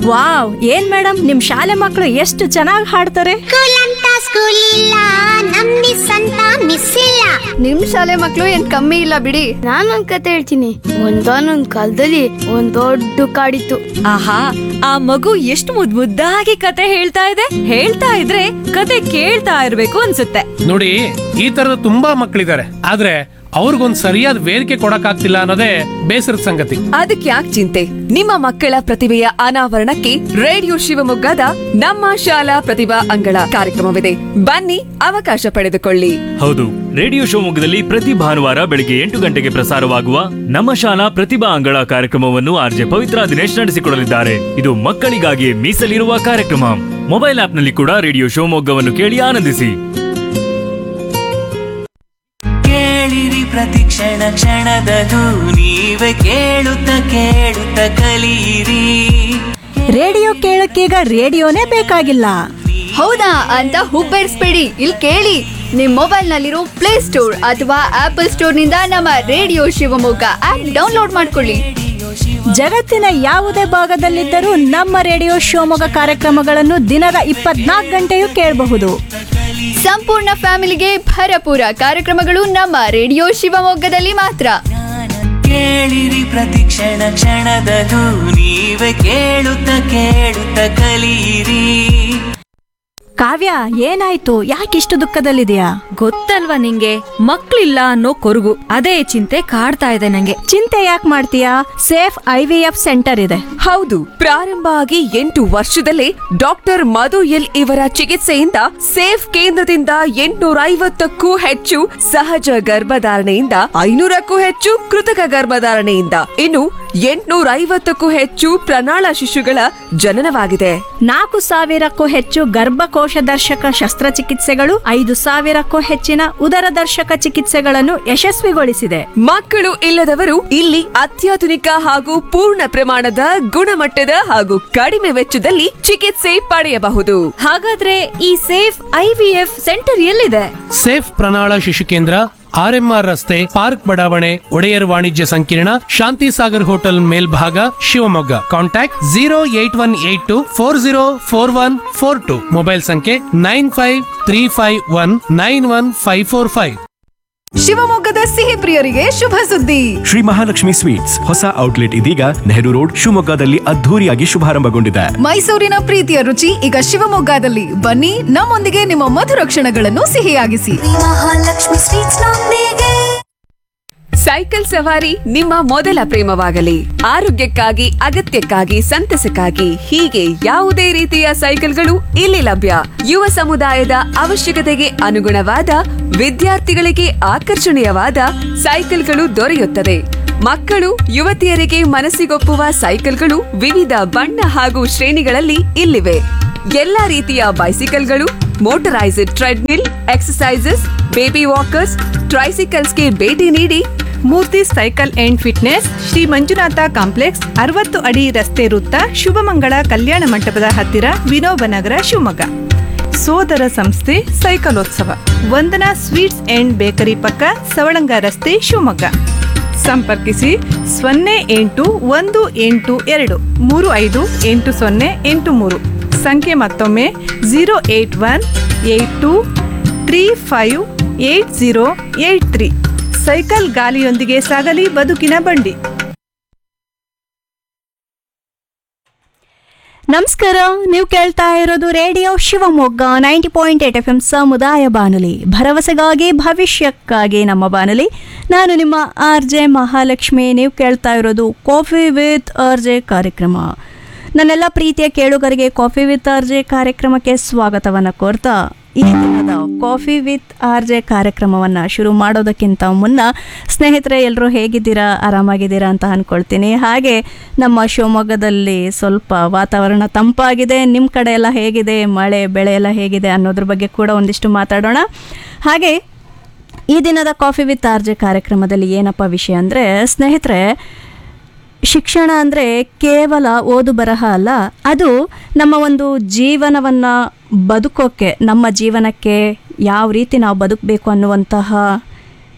Wow ಏನ್ madam ನಿಮ್ ಶಾಲೆ ಮಕ್ಕಳು ಎಷ್ಟು ಚೆನ್ನಾಗಿ ಹಾಡ್ತಾರೆ ಸ್ಕೂಲ್ ಅಂತ ಸ್ಕೂಲ್ ಇಲ್ಲ ನಮ್ ಮಿಸ್ ಅಂತ ಮಿಸ್ ಇಲ್ಲ ನಿಮ್ ಶಾಲೆ ಮಕ್ಳು ಏನ್ ಕಮ್ಮಿ ಇಲ್ಲ ಬಿಡಿ ನಾನೊಂದ್ ಕತೆ ಹೇಳ್ತೀನಿ ಒಂದಾನೊಂದ್ ಕಾಲದಲ್ಲಿ ಒಂದ್ ದೊಡ್ಡ ಕಾಡಿತ್ತು ಆಹಾ ಆ ಮಗು ಎಷ್ಟು ಮುದ್ ಮುದ್ದಾಗಿ ಕತೆ ಹೇಳ್ತಾ ಇದೆ ಹೇಳ್ತಾ ಇದ್ರೆ ಕತೆ ಕೇಳ್ತಾ ಇರ್ಬೇಕು ಅನ್ಸುತ್ತೆ ನೋಡಿ ಈ ತರದ ತುಂಬಾ ಮಕ್ಕಳಿದ್ದಾರೆ ಆದ್ರೆ ಅವ್ರಿಗೊಂದ್ ಸರಿಯಾದ ವೇದಿಕೆ ಕೊಡಕ್ಕಾಗ್ತಿಲ್ಲ ಅನ್ನೋದೇ ಬೇಸರದ ಸಂಗತಿ ಅದಕ್ಕೆ ಯಾಕೆ ಚಿಂತೆ ನಿಮ್ಮ ಮಕ್ಕಳ ಪ್ರತಿಭೆಯ ಅನಾವರಣಕ್ಕೆ ರೇಡಿಯೋ ಶಿವಮೊಗ್ಗದ ನಮ್ಮ ಶಾಲಾ ಪ್ರತಿಭಾ ಅಂಗಳ ಕಾರ್ಯಕ್ರಮವಿದೆ ಬನ್ನಿ ಅವಕಾಶ ಪಡೆದುಕೊಳ್ಳಿ ಹೌದು ರೇಡಿಯೋ ಶಿವಮೊಗ್ಗದಲ್ಲಿ ಪ್ರತಿ ಭಾನುವಾರ ಬೆಳಿಗ್ಗೆ ಎಂಟು ಗಂಟೆಗೆ ಪ್ರಸಾರವಾಗುವ ನಮ್ಮ ಶಾಲಾ ಪ್ರತಿಭಾ ಅಂಗಳ ಕಾರ್ಯಕ್ರಮವನ್ನು ಆರ್ಜೆ ಪವಿತ್ರ ದಿನೇಶ್ ನಡೆಸಿಕೊಡಲಿದ್ದಾರೆ ಇದು ಮಕ್ಕಳಿಗಾಗಿ ಮೀಸಲಿರುವ ಕಾರ್ಯಕ್ರಮ ಮೊಬೈಲ್ ಆಪ್ನಲ್ಲಿ ಕೂಡ ರೇಡಿಯೋ ಶಿವಮೊಗ್ಗವನ್ನು ಕೇಳಿ ಆನಂದಿಸಿ ಕೇಳಿರಿ ಪ್ರತಿ ಕ್ಷಣ ಕ್ಷಣದದು ನೀವೇ ಕೇಳುತ್ತ ಕೇಳುತ್ತ ಕಲಿಯಿರಿ ರೇಡಿಯೋ ಕೇಳಕ್ಕೀಗ ರೇಡಿಯೋನೇ ಬೇಕಾಗಿಲ್ಲ ಹೌದಾ ಅಂತ ಹುಬ್ಬೇರಿಸ್ಬೇಡಿ ಇಲ್ಲಿ ಕೇಳಿ ನಿಮ್ ಮೊಬೈಲ್ ನಲ್ಲಿರೋ ಪ್ಲೇ ಸ್ಟೋರ್ ಅಥವಾ ಆಪಲ್ ಸ್ಟೋರ್ ನಿಂದ ನಮ್ಮ ರೇಡಿಯೋ ಶಿವಮೊಗ್ಗ ಆಪ್ ಡೌನ್ಲೋಡ್ ಮಾಡ್ಕೊಳ್ಳಿ ಜಗತ್ತಿನ ಯಾವುದೇ ಭಾಗದಲ್ಲಿದ್ದರೂ ನಮ್ಮ ರೇಡಿಯೋ ಶಿವಮೊಗ್ಗ ಕಾರ್ಯಕ್ರಮಗಳನ್ನು ದಿನದ ಇಪ್ಪತ್ನಾಲ್ಕು ಗಂಟೆಯೂ ಕೇಳಬಹುದು ಸಂಪೂರ್ಣ ಫ್ಯಾಮಿಲಿಗೆ ಭರಪೂರ ಕಾರ್ಯಕ್ರಮಗಳು ನಮ್ಮ ರೇಡಿಯೋ ಶಿವಮೊಗ್ಗದಲ್ಲಿ ಮಾತ್ರ ಕೇಳಿರಿ ಪ್ರತಿ ಕ್ಷಣ ಕ್ಷಣದದು ನೀವೇ ಕೇಳುತ್ತ ಕೇಳುತ್ತ ಕಲಿಯಿರಿ ಕಾವ್ಯ ಏನಾಯ್ತು ಯಾಕಿಷ್ಟು ದುಃಖದಲ್ಲಿದೆಯಾ ಗೊತ್ತಲ್ವಾ ನಿಂಗೆ ಮಕ್ಳಿಲ್ಲ ಅನ್ನೋ ಕೊರಗು ಅದೇ ಚಿಂತೆ ಕಾಡ್ತಾ ಇದೆ ನಂಗೆ ಚಿಂತೆ ಯಾಕೆ ಮಾಡ್ತೀಯಾ Safe I V F centre ಇದೆ ಹೌದು ಪ್ರಾರಂಭ ಆಗಿ ಎಂಟು ವರ್ಷದಲ್ಲೇ ಡಾಕ್ಟರ್ ಮಧು ಎಲ್ ಇವರ ಚಿಕಿತ್ಸೆಯಿಂದ ಸೇಫ್ ಕೇಂದ್ರದಿಂದ ಎಂಟುನೂರ ಐವತ್ತಕ್ಕೂ ಹೆಚ್ಚು ಸಹಜ ಗರ್ಭಧಾರಣೆಯಿಂದ ಐನೂರಕ್ಕೂ ಹೆಚ್ಚು ಕೃತಕ ಗರ್ಭಧಾರಣೆಯಿಂದ ಇನ್ನು ಎಂಟುನೂರ ಐವತ್ತಕ್ಕೂ ಹೆಚ್ಚು ಪ್ರಣಾಳ ಶಿಶುಗಳ ಜನನವಾಗಿದೆ ನಾಲ್ಕು ಸಾವಿರಕ್ಕೂ ಹೆಚ್ಚು ಗರ್ಭಕೋಶ ದರ್ಶಕ ಶಸ್ತ್ರಚಿಕಿತ್ಸೆಗಳು ಐದು ಸಾವಿರಕ್ಕೂ ಹೆಚ್ಚಿನ ಉದರ ದರ್ಶಕ ಚಿಕಿತ್ಸೆಗಳನ್ನು ಯಶಸ್ವಿಗೊಳಿಸಿದೆ ಮಕ್ಕಳು ಇಲ್ಲದವರು ಇಲ್ಲಿ ಅತ್ಯಾಧುನಿಕ ಹಾಗೂ ಪೂರ್ಣ ಪ್ರಮಾಣದ ಗುಣಮಟ್ಟದ ಹಾಗೂ ಕಡಿಮೆ ವೆಚ್ಚದಲ್ಲಿ ಚಿಕಿತ್ಸೆ ಪಡೆಯಬಹುದು ಹಾಗಾದ್ರೆ ಈ ಸೇಫ್ ಐವಿಎಫ್ ಸೆಂಟರ್ ಎಲ್ಲಿದೆ ಸೇಫ್ ಪ್ರಣಾಳ ಶಿಶು ಕೇಂದ್ರ ಆರ್ಎಂಆರ್ ರಸ್ತೆ ಪಾರ್ಕ್ ಬಡಾವಣೆ ಒಡೆಯರ್ ವಾಣಿಜ್ಯ ಸಂಕೀರ್ಣ ಶಾಂತಿ ಸಾಗರ್ ಹೋಟೆಲ್ ಮೇಲ್ಭಾಗ Shivamogga contact zero eight one eight two four zero four one four two mobile ಸಂಖ್ಯೆ nine five three five one nine one five four five ಶಿವಮೊಗ್ಗದ ಸಿಹಿ ಪ್ರಿಯರಿಗೆ ಶುಭ ಸುದ್ದಿ ಶ್ರೀ ಮಹಾಲಕ್ಷ್ಮಿ ಸ್ವೀಟ್ಸ್ ಹೊಸ ಔಟ್ಲೆಟ್ ಇದೀಗ ನೆಹರು ರೋಡ್ ಶಿವಮೊಗ್ಗದಲ್ಲಿ ಅದ್ಧೂರಿಯಾಗಿ ಶುಭಾರಂಭಗೊಂಡಿದೆ ಮೈಸೂರಿನ ಪ್ರೀತಿಯ ರುಚಿ ಈಗ ಶಿವಮೊಗ್ಗದಲ್ಲಿ ಬನ್ನಿ ನಮ್ಮೊಂದಿಗೆ ನಿಮ್ಮ ಮಧುರ ಕ್ಷಣಗಳನ್ನು ಸಿಹಿಯಾಗಿಸಿ ಮಹಾಲಕ್ಷ್ಮಿ ಸ್ವೀಟ್ಸ್ ನೊಂದಿಗೆ ಸೈಕಲ್ ಸವಾರಿ ನಿಮ್ಮ ಮೊದಲ ಪ್ರೇಮವಾಗಲಿ ಆರೋಗ್ಯಕ್ಕಾಗಿ ಅಗತ್ಯಕ್ಕಾಗಿ ಸಂತಸಕ್ಕಾಗಿ ಹೀಗೆ ಯಾವುದೇ ರೀತಿಯ ಸೈಕಲ್ಗಳು ಇಲ್ಲಿ ಲಭ್ಯ ಯುವ ಸಮುದಾಯದ ಅವಶ್ಯಕತೆಗೆ ಅನುಗುಣವಾದ ವಿದ್ಯಾರ್ಥಿಗಳಿಗೆ ಆಕರ್ಷಣೀಯವಾದ ಸೈಕಲ್ಗಳು ದೊರೆಯುತ್ತದೆ ಮಕ್ಕಳು ಯುವತಿಯರಿಗೆ ಮನಸ್ಸಿಗೊಪ್ಪುವ ಸೈಕಲ್ಗಳು ವಿವಿಧ ಬಣ್ಣ ಹಾಗೂ ಶ್ರೇಣಿಗಳಲ್ಲಿ ಇಲ್ಲಿವೆ ಎಲ್ಲಾ ರೀತಿಯ ಬೈಸಿಕಲ್ಗಳು motorised treadmill exercises baby walkers ಟ್ರೈಸಿಕಲ್ಸ್ಗೆ ಭೇಟಿ ನೀಡಿ Murthy cycle and fitness Shri Manjunatha complex ಅರವತ್ತು ಅಡಿ ರಸ್ತೆ ವೃತ್ತ ಶುಭಮಂಗಳ ಕಲ್ಯಾಣ ಮಂಟಪದ ಹತ್ತಿರ ವಿನೋಬನಗರ ಶಿವಮೊಗ್ಗ ಸೋದರ ಸಂಸ್ಥೆ ಸೈಕಲೋತ್ಸವ ವಂದನಾ ಸ್ವೀಟ್ಸ್ ಅಂಡ್ ಬೇಕರಿ ಪಕ್ಕ ಸವಳಂಗ ರಸ್ತೆ ಶಿವಮೊಗ್ಗ ಸಂಪರ್ಕಿಸಿ ಸೊನ್ನೆ ಎಂಟು ಒಂದು ಎಂಟು ಎರಡು ಮೂರು ಐದು ಎಂಟು ಸೊನ್ನೆ ಎಂಟು ಮೂರು ಸಂಖ್ಯೆ ಮತ್ತೊಮ್ಮೆ zero eight one eight two three five eight zero eight three cycle ಗಾಲಿಯೊಂದಿಗೆ ಸಾಗಲಿ ಬದುಕಿನ ಬಂಡಿ ನಮಸ್ಕಾರ ನೀವು ಕೇಳ್ತಾ ಇರೋದು radio Shivamogga ninety point eight F M ಸಮುದಾಯ ಬಾನುಲಿ ಭರವಸೆಗಾಗಿ ಭವಿಷ್ಯಕ್ಕಾಗಿ ನಮ್ಮ ಬಾನುಲಿ ನಾನು ನಿಮ್ಮ ಆರ್ ಜೆ ಮಹಾಲಕ್ಷ್ಮಿ ನೀವು ಕೇಳ್ತಾ ಇರೋದು ಕಾಫಿ ವಿತ್ ಆರ್ ಜೆ ಕಾರ್ಯಕ್ರಮ ನನ್ನೆಲ್ಲ ಪ್ರೀತಿಯ ಕೇಳುಗರಿಗೆ ಕಾಫಿ ವಿತ್ ಆರ್ ಜೆ ಕಾರ್ಯಕ್ರಮಕ್ಕೆ ಸ್ವಾಗತವನ್ನು ಕೋರ್ತಾ ಈ ದಿನದ ಕಾಫಿ ವಿತ್ ಆರ್ ಜೆ ಕಾರ್ಯಕ್ರಮವನ್ನು ಶುರು ಮಾಡೋದಕ್ಕಿಂತ ಮುನ್ನ ಸ್ನೇಹಿತರೆ ಎಲ್ಲರೂ ಹೇಗಿದ್ದೀರಾ ಆರಾಮಾಗಿದ್ದೀರಾ ಅಂತ ಅಂದ್ಕೊಳ್ತೀನಿ ಹಾಗೆ ನಮ್ಮ ಶಿವಮೊಗ್ಗದಲ್ಲಿ ಸ್ವಲ್ಪ ವಾತಾವರಣ ತಂಪಾಗಿದೆ ನಿಮ್ಮ ಕಡೆ ಎಲ್ಲ ಹೇಗಿದೆ ಮಳೆ ಬೆಳೆ ಎಲ್ಲ ಹೇಗಿದೆ ಅನ್ನೋದ್ರ ಬಗ್ಗೆ ಕೂಡ ಒಂದಿಷ್ಟು ಮಾತಾಡೋಣ ಹಾಗೆ ಈ ದಿನದ ಕಾಫಿ ವಿತ್ ಆರ್ ಜೆ ಕಾರ್ಯಕ್ರಮದಲ್ಲಿ ಏನಪ್ಪ ವಿಷಯ ಅಂದರೆ ಸ್ನೇಹಿತರೆ ಶಿಕ್ಷಣ ಅಂದರೆ ಕೇವಲ ಓದು ಬರಹ ಅಲ್ಲ ಅದು ನಮ್ಮ ಒಂದು ಜೀವನವನ್ನು ಬದುಕೋಕ್ಕೆ ನಮ್ಮ ಜೀವನಕ್ಕೆ ಯಾವ ರೀತಿ ನಾವು ಬದುಕಬೇಕು ಅನ್ನುವಂತಹ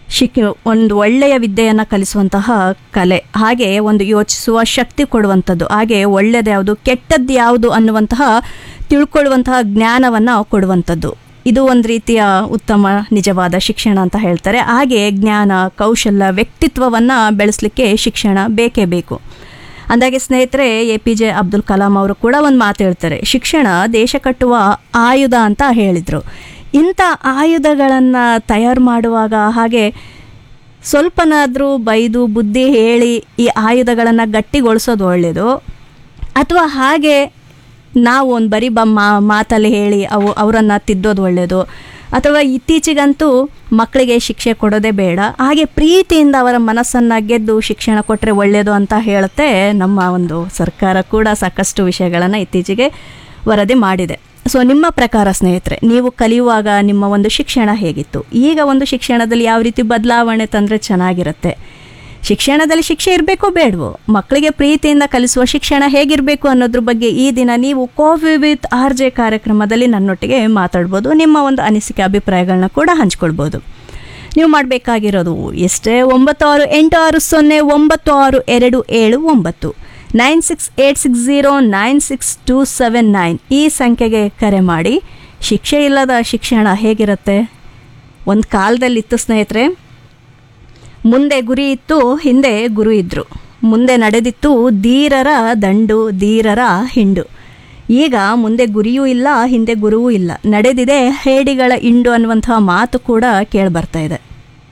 ಶಿಕ್ ಒಂದು ಒಳ್ಳೆಯ ವಿದ್ಯೆಯನ್ನು ಕಲಿಸುವಂತಹ ಕಲೆ ಹಾಗೆ ಒಂದು ಯೋಚಿಸುವ ಶಕ್ತಿ ಕೊಡುವಂಥದ್ದು ಹಾಗೆ ಒಳ್ಳೆಯದು ಯಾವುದು ಕೆಟ್ಟದ್ದು ಯಾವುದು ಅನ್ನುವಂತಹ ತಿಳ್ಕೊಳ್ಳುವಂತಹ ಜ್ಞಾನವನ್ನು ಕೊಡುವಂಥದ್ದು ಇದು ಒಂದು ರೀತಿಯ ಉತ್ತಮ ನಿಜವಾದ ಶಿಕ್ಷಣ ಅಂತ ಹೇಳ್ತಾರೆ ಹಾಗೆ ಜ್ಞಾನ ಕೌಶಲ್ಯ ವ್ಯಕ್ತಿತ್ವವನ್ನು ಬೆಳೆಸಲಿಕ್ಕೆ ಶಿಕ್ಷಣ ಬೇಕೇ ಬೇಕು ಅಂದಾಗೆ ಸ್ನೇಹಿತರೆ A P J Abdul Kalam ಅವರು ಕೂಡ ಒಂದು ಮಾತು ಹೇಳ್ತಾರೆ ಶಿಕ್ಷಣ ದೇಶ ಕಟ್ಟುವ ಆಯುಧ ಅಂತ ಹೇಳಿದರು ಇಂಥ ಆಯುಧಗಳನ್ನು ತಯಾರು ಮಾಡುವಾಗ ಹಾಗೆ ಸ್ವಲ್ಪನಾದರೂ ಬೈದು ಬುದ್ಧಿ ಹೇಳಿ ಈ ಆಯುಧಗಳನ್ನು ಗಟ್ಟಿಗೊಳಿಸೋದು ಒಳ್ಳೆಯದು ಅಥವಾ ಹಾಗೆ ನಾವು ಒಂದು ಬರೀ ಬ ಮಾ- ಮಾತಲ್ಲಿ ಹೇಳಿ ಅವು ಅವರನ್ನು ತಿದ್ದೋದು ಒಳ್ಳೆಯದು ಅಥವಾ ಇತ್ತೀಚೆಗಂತೂ ಮಕ್ಕಳಿಗೆ ಶಿಕ್ಷೆ ಕೊಡೋದೇ ಬೇಡ ಹಾಗೆ ಪ್ರೀತಿಯಿಂದ ಅವರ ಮನಸ್ಸನ್ನು ಗೆದ್ದು ಶಿಕ್ಷಣ ಕೊಟ್ಟರೆ ಒಳ್ಳೆಯದು ಅಂತ ಹೇಳುತ್ತೆ ನಮ್ಮ ಒಂದು ಸರ್ಕಾರ ಕೂಡ ಸಾಕಷ್ಟು ವಿಷಯಗಳನ್ನು ಇತ್ತೀಚೆಗೆ ವರದಿ ಮಾಡಿದೆ ಸೊ ನಿಮ್ಮ ಪ್ರಕಾರ ಸ್ನೇಹಿತರೆ ನೀವು ಕಲಿಯುವಾಗ ನಿಮ್ಮ ಒಂದು ಶಿಕ್ಷಣ ಹೇಗಿತ್ತು ಈಗ ಒಂದು ಶಿಕ್ಷಣದಲ್ಲಿ ಯಾವ ರೀತಿ ಬದಲಾವಣೆ ತಂದರೆ ಚೆನ್ನಾಗಿರುತ್ತೆ ಶಿಕ್ಷಣದಲ್ಲಿ ಶಿಕ್ಷೆ ಇರಬೇಕೋ ಬೇಡವೋ ಮಕ್ಕಳಿಗೆ ಪ್ರೀತಿಯಿಂದ ಕಲಿಸುವ ಶಿಕ್ಷಣ ಹೇಗಿರಬೇಕು ಅನ್ನೋದ್ರ ಬಗ್ಗೆ ಈ ದಿನ ನೀವು ಕಾಫಿ ವಿತ್ ಆರ್ ಜೆ ಕಾರ್ಯಕ್ರಮದಲ್ಲಿ ನನ್ನೊಟ್ಟಿಗೆ ಮಾತಾಡ್ಬೋದು ನಿಮ್ಮ ಒಂದು ಅನಿಸಿಕೆ ಅಭಿಪ್ರಾಯಗಳನ್ನ ಕೂಡ ಹಂಚ್ಕೊಳ್ಬೋದು ನೀವು ಮಾಡಬೇಕಾಗಿರೋದು ಎಷ್ಟೇ ಒಂಬತ್ತು ಆರು ಎಂಟು ಆರು ಸೊನ್ನೆ ಒಂಬತ್ತು ಆರು ಎರಡು ಏಳು ಒಂಬತ್ತು nine six eight six zero nine six two seven nine ಈ ಸಂಖ್ಯೆಗೆ ಕರೆ ಮಾಡಿ ಶಿಕ್ಷೆ ಇಲ್ಲದ ಶಿಕ್ಷಣ ಹೇಗಿರುತ್ತೆ ಒಂದು ಕಾಲದಲ್ಲಿತ್ತು ಸ್ನೇಹಿತರೆ ಮುಂದೆ ಗುರಿ ಇತ್ತು ಹಿಂದೆ ಗುರು ಇದ್ದರು ಮುಂದೆ ನಡೆದಿತ್ತು ಧೀರರ ದಂಡು ಧೀರರ ಹಿಂಡು ಈಗ ಮುಂದೆ ಗುರಿಯೂ ಇಲ್ಲ ಹಿಂದೆ ಗುರುವೂ ಇಲ್ಲ ನಡೆದಿದೆ ಹೇಡಿಗಳ ಹಿಂಡು ಅನ್ನುವಂತಹ ಮಾತು ಕೂಡ ಕೇಳಿಬರ್ತಾ ಇದೆ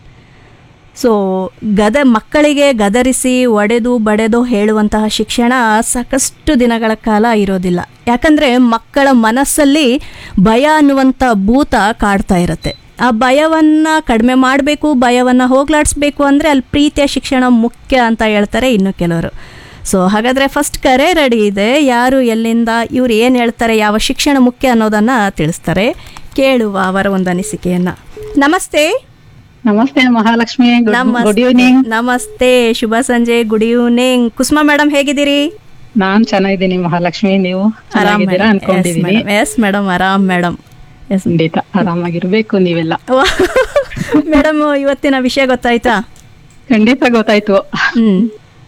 ಸೊ ಗದ ಮಕ್ಕಳಿಗೆ ಗದರಿಸಿ ಒಡೆದು ಬಡೆದು ಹೇಳುವಂತಹ ಶಿಕ್ಷಣ ಸಾಕಷ್ಟು ದಿನಗಳ ಕಾಲ ಇರೋದಿಲ್ಲ ಯಾಕಂದರೆ ಮಕ್ಕಳ ಮನಸ್ಸಲ್ಲಿ ಭಯ ಅನ್ನುವಂಥ ಭೂತ ಕಾಡ್ತಾ ಇರುತ್ತೆ ಆ ಭಯವನ್ನು ಕಡಿಮೆ ಮಾಡಬೇಕು ಭಯವನ್ನು ಹೋಗ್ಲಾಡಿಸ್ಬೇಕು ಅಂದರೆ ಅಲ್ಲಿ ಪ್ರೀತಿಯ ಶಿಕ್ಷಣ ಮುಖ್ಯ ಅಂತ ಹೇಳ್ತಾರೆ ಇನ್ನು ಕೆಲವರು ಸೊ ಹಾಗಾದರೆ ಫಸ್ಟ್ ಕರೆ ರೆಡಿ ಇದೆ ಯಾರು ಎಲ್ಲಿಂದ ಇವ್ರು ಏನು ಹೇಳ್ತಾರೆ ಯಾವ ಶಿಕ್ಷಣ ಮುಖ್ಯ ಅನ್ನೋದನ್ನು ತಿಳಿಸ್ತಾರೆ ಕೇಳುವ ಅವರ ಒಂದು ಅನಿಸಿಕೆಯನ್ನು ನಮಸ್ತೆ ನಮಸ್ತೆ ಮಹಾಲಕ್ಷ್ಮಿ ಗುಡ್ ನಮಸ್ತೆ ಈವ್ನಿಂಗ್ ನಮಸ್ತೆ ಶುಭ ಸಂಜೆ ಗುಡ್ ಈವ್ನಿಂಗ್ ಕುಸುಮಾ ಮೇಡಮ್ ಹೇಗಿದ್ದೀರಿ ನಾನ್ ಚೆನ್ನಾಗಿದ್ದೀನಿ ಮಹಾಲಕ್ಷ್ಮಿ ನೀವು ಚೆನ್ನಾಗಿದ್ದೀರಾ ಅನ್ಕೊಂಡಿದೀನಿ ಎಸ್ ಮೇಡಮ್ ಆರಾಮ್ ಮೇಡಮ್ ಎಸ್ ಖಂಡಿತ ಆರಾಮಾಗಿರ್ಬೇಕು ನೀವೆಲ್ಲ ಮೇಡಮ್ ಇವತ್ತಿನ ವಿಷಯ ಗೊತ್ತಾಯ್ತಾ ಖಂಡಿತ ಗೊತ್ತಾಯ್ತು ಹ್ಮ್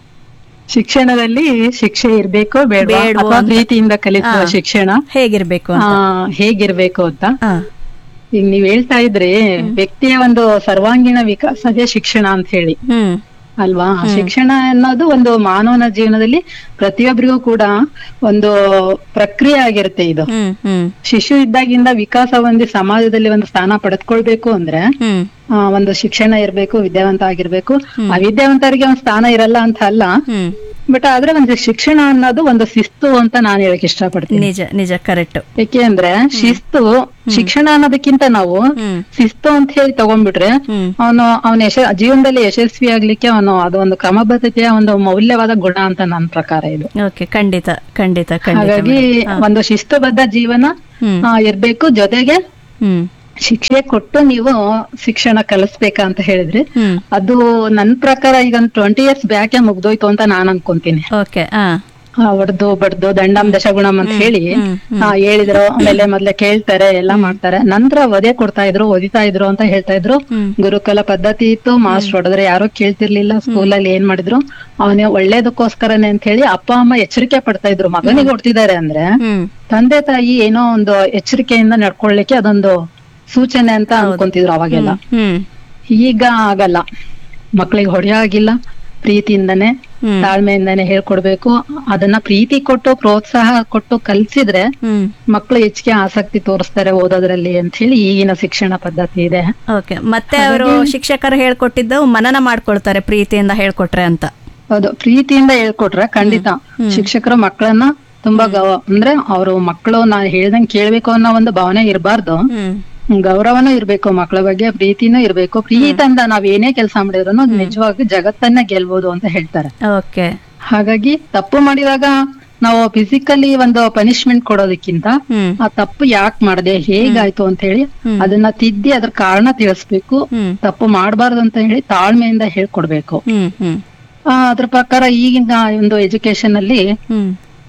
ಶಿಕ್ಷಣದಲ್ಲಿ ಶಿಕ್ಷೆ ಇರ್ಬೇಕೋ ಬೇಡ ಬೇಡ್ವೋ ಅಥವಾ ಅಂತ. ಪ್ರೀತಿಯಿಂದ ಕಲಿಸುವ ಹಾ. ಶಿಕ್ಷಣ ಹೇಗಿರ್ಬೇಕು ಆ, ಅಂತ ಹೇಗಿರ್ಬೇಕು ಅಂತ ಹಾ. ಈಗ ನೀವ್ ಹೇಳ್ತಾ ಇದ್ರಿ ವ್ಯಕ್ತಿಯ ಒಂದು ಸರ್ವಾಂಗೀಣ ವಿಕಾಸದೇ ಶಿಕ್ಷಣ ಅಂತ ಹೇಳಿ ಹ್ಮ್ ಅಲ್ವಾ ಶಿಕ್ಷಣ ಅನ್ನೋದು ಒಂದು ಮಾನವನ ಜೀವನದಲ್ಲಿ ಪ್ರತಿಯೊಬ್ಬರಿಗೂ ಕೂಡ ಒಂದು ಪ್ರಕ್ರಿಯೆ ಆಗಿರುತ್ತೆ ಇದು ಹ್ಮ್ ಹ್ಮ್ ಶಿಶು ಇದ್ದಾಗಿಂದ ವಿಕಾಸ ಹೊಂದಿ ಸಮಾಜದಲ್ಲಿ ಒಂದು ಸ್ಥಾನ ಪಡೆದುಕೊಳ್ಬೇಕು ಅಂದ್ರೆ ಹ್ಮ್ ಆ, ಒಂದು ಶಿಕ್ಷಣ ಇರ್ಬೇಕು ವಿದ್ಯಾವಂತ ಆಗಿರ್ಬೇಕು ಅವಿದ್ಯಾವಂತರಿಗೆ ಒಂದು ಸ್ಥಾನ ಇರಲ್ಲ ಅಂತ ಅಲ್ಲ ಹ್ಮ್ ಬಟ್ ಆದ್ರೆ ಒಂದು ಶಿಕ್ಷಣ ಅನ್ನೋದು ಒಂದು ಶಿಸ್ತು ಅಂತ ನಾನು ಹೇಳಕ್ ಇಷ್ಟಪಡ್ತೀನಿ ನಿಜ ನಿಜ ಕರೆಕ್ಟ್ ಯಾಕೆ ಅಂದ್ರೆ ಶಿಸ್ತು ಶಿಕ್ಷಣ ಅನ್ನೋದಕ್ಕಿಂತ ನಾವು ಶಿಸ್ತು ಅಂತ ಹೇಳಿ ತಗೊಂಡ್ಬಿಟ್ರೆ ಅವನು ಅವನ ಯಶ ಜೀವನದಲ್ಲಿ ಯಶಸ್ವಿ ಆಗ್ಲಿಕ್ಕೆ ಅವನು ಅದು ಒಂದು ಕ್ರಮಬದ್ಧತೆಯ ಒಂದು ಮೌಲ್ಯವಾದ ಗುಣ ಅಂತ ನನ್ನ ಪ್ರಕಾರ ಇದು ಓಕೆ ಖಂಡಿತ ಖಂಡಿತ ಖಂಡಿತ ಹಾಗಾಗಿ madam. ಹಾ. ಒಂದು ಶಿಸ್ತುಬದ್ಧ ಜೀವನ ಹ್ಮ್. ಆ, ಇರ್ಬೇಕು ಜೊತೆಗೆ ಹ್ಮ್ ಶಿಕ್ಷೆ ಕೊಟ್ಟು ನೀವು ಶಿಕ್ಷಣ ಕಲಿಸ್ಬೇಕಾ ಅಂತ ಹೇಳಿದ್ರಿ ಹ್ಮ್ ಅದು ನನ್ ಪ್ರಕಾರ ಈಗ ಟ್ವೆಂಟಿ ಇಯರ್ಸ್ ಬ್ಯಾಕೆ ಮುಗ್ದೋಯ್ತು ಅಂತ ನಾನ್ ಅನ್ಕೊಂತೀನಿ ಓಕೆ ಹಾ ಹೊಡೆದು ಬಡ್ದು ದಂಡಂ ದಶಗುಣಂ ಅಂತ ಹೇಳಿ ಆ, ಹೇಳಿದ್ರು ಆಮೇಲೆ ಮೊದ್ಲೇ ಕೇಳ್ತಾರೆ ಎಲ್ಲಾ ಮಾಡ್ತಾರೆ ನಂತರ ವಧೆ ಕೊಡ್ತಾ ಇದ್ರು ಓದಿತಾ ಇದ್ರು ಅಂತ ಹೇಳ್ತಾ ಇದ್ರು ಗುರುಕುಲ ಪದ್ಧತಿ ಇತ್ತು ಮಾಸ್ಟರ್ ಹೊಡೆದ್ರೆ ಯಾರು ಕೇಳ್ತಿರ್ಲಿಲ್ಲ ಸ್ಕೂಲಲ್ಲಿ ಏನ್ ಮಾಡಿದ್ರು ಅವನೇ ಒಳ್ಳೇದಕ್ಕೋಸ್ಕರನೇ ಅಂತ ಹೇಳಿ ಅಪ್ಪ ಅಮ್ಮ ಎಚ್ಚರಿಕೆ ಪಡ್ತಾ ಇದ್ರು ಮಗನಿಗೆ ಹೊಡ್ತಿದ್ದಾರೆ ಅಂದ್ರೆ ಹ್ಮ್ ತಂದೆ ತಾಯಿ ಏನೋ ಒಂದು ಎಚ್ಚರಿಕೆಯಿಂದ ನಡ್ಕೊಳ್ಳಿಕ್ಕೆ ಅದೊಂದು ಸೂಚನೆ ಅಂತ ಅನ್ಕೊಂತಿದ್ರು ಅವಾಗೆಲ್ಲ ಹ್ಮ್ ಈಗ ಆಗಲ್ಲ ಮಕ್ಕಳಿಗೆ ಹೊಡೆಯೋ ಆಗಿಲ್ಲ ಪ್ರೀತಿಯಿಂದನೇ ತಾಳ್ಮೆಯಿಂದಾನೆ ಹೇಳ್ಕೊಡ್ಬೇಕು ಅದನ್ನ ಪ್ರೀತಿ ಕೊಟ್ಟು ಪ್ರೋತ್ಸಾಹ ಕೊಟ್ಟು ಕಲ್ಸಿದ್ರೆ ಹ್ಮ್ ಮಕ್ಕಳು ಹೆಚ್ಚಿಗೆ ಆಸಕ್ತಿ ತೋರಿಸ್ತಾರೆ ಓದೋದ್ರಲ್ಲಿ ಅಂತ ಹೇಳಿ ಈಗಿನ ಶಿಕ್ಷಣ ಪದ್ಧತಿ ಇದೆ ಓಕೆ ಮತ್ತೆ ಅವರು ಶಿಕ್ಷಕರು ಹೇಳ್ಕೊಟ್ಟಿದ್ದು ಮನನ ಮಾಡ್ಕೊಳ್ತಾರೆ ಪ್ರೀತಿಯಿಂದ ಹೇಳ್ಕೊಟ್ರೆ ಅಂತ ಹೌದು ಪ್ರೀತಿಯಿಂದ ಹೇಳ್ಕೊಟ್ರೆ ಖಂಡಿತ ಶಿಕ್ಷಕರು ಮಕ್ಕಳನ್ನ ತುಂಬಾ ಗೌ ಅಂದ್ರೆ ಅವರು ಮಕ್ಕಳು ನಾನ್ ಹೇಳ್ದಂಗ್ ಕೇಳ್ಬೇಕು ಅನ್ನೋ ಒಂದು ಭಾವನೆ ಇರಬಾರ್ದು ಹ್ಮ್ ಗೌರವನೂ ಇರ್ಬೇಕು ಮಕ್ಕಳ ಬಗ್ಗೆ ಪ್ರೀತಿನೂ ಇರ್ಬೇಕು ಪ್ರೀತಿಯಿಂದ ನಾವ್ ಏನೇ ಕೆಲಸ ಮಾಡಿದ್ರು ನಿಜವಾಗಿ ಜಗತ್ತನ್ನ ಗೆಲ್ಬೋದು ಅಂತ ಹೇಳ್ತಾರೆ ಓಕೆ ಹಾಗಾಗಿ ತಪ್ಪು ಮಾಡಿದಾಗ ನಾವು ಫಿಸಿಕಲಿ ಒಂದು ಪನಿಷ್ಮೆಂಟ್ ಕೊಡೋದಕ್ಕಿಂತ ಹ್ಮ್ ಆ ತಪ್ಪು ಯಾಕೆ ಮಾಡ್ದೆ ಹೇಗಾಯ್ತು ಅಂತ ಹೇಳಿ ಅದನ್ನ ತಿದ್ದಿ ಅದ್ರ ಕಾರಣ ತಿಳಿಸ್ಬೇಕು ಹ್ಮ್ ತಪ್ಪು ಮಾಡಬಾರ್ದು ಅಂತ ಹೇಳಿ ತಾಳ್ಮೆಯಿಂದ ಹೇಳ್ಕೊಡ್ಬೇಕು ಹ್ಮ್ ಹ್ಮ್ ಆ, ಅದ್ರ ಪ್ರಕಾರ ಈಗಿನ ಒಂದು ಎಜುಕೇಶನ್ ಅಲ್ಲಿ ಹ್ಮ್